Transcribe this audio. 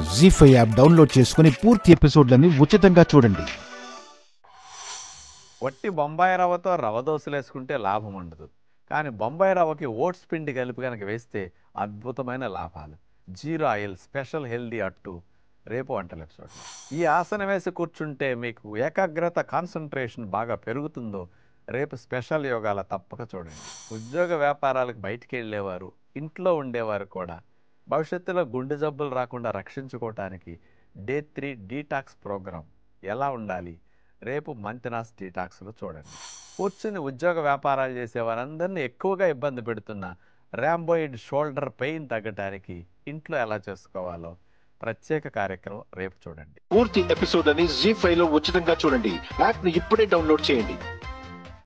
G five app download చేసుకుని పూర్తి ఎపిసోడ్లని ఉచితంగా చూడండి వట్టి బొంబాయి రవ్వతో రవ్వ దోశలు వేసుకుంటే లాభం ఉండదు కానీ బొంబాయి రవ్వకి ఓట్స్ పిండి కలిపి కనుక వేస్తే అద్భుతమైన లాభాలు జీరో ఆయిల్ స్పెషల్ హెల్దీ అట్టు రేపు వంటల ఎపిసోడ్ ఈ ఆసనం వేసి కూర్చుంటే మీకు ఏకాగ్రత కాన్సన్ట్రేషన్ బాగా పెరుగుతుందో రేపు స్పెషల్ యోగాల తప్పక చూడండి ఉద్యోగ వ్యాపారాలకు బయటికి వెళ్ళేవారు ఇంట్లో ఉండేవారు కూడా భవిష్యత్తులో గుండె జబ్బులు రాకుండా రక్షించుకోవటానికి డే త్రీ డీటాక్స్ ప్రోగ్రాం ఎలా ఉండాలి రేపు మంతనాస్ డీటాక్స్లో చూడండి కూర్చుని ఉద్యోగ వ్యాపారాలు చేసే వారందరినీ ఎక్కువగా ఇబ్బంది పెడుతున్న ర్యాంబోయిడ్ షోల్డర్ పెయిన్ తగ్గటానికి ఇంట్లో ఎలా చేసుకోవాలో ప్రత్యేక కార్యక్రమం రేపు చూడండి పూర్తి ఎపిసోడ్ అని జీ ఫైవ్ లో ఉచితంగా చూడండి యాప్ ని ఇప్పుడే డౌన్లోడ్ చేయండి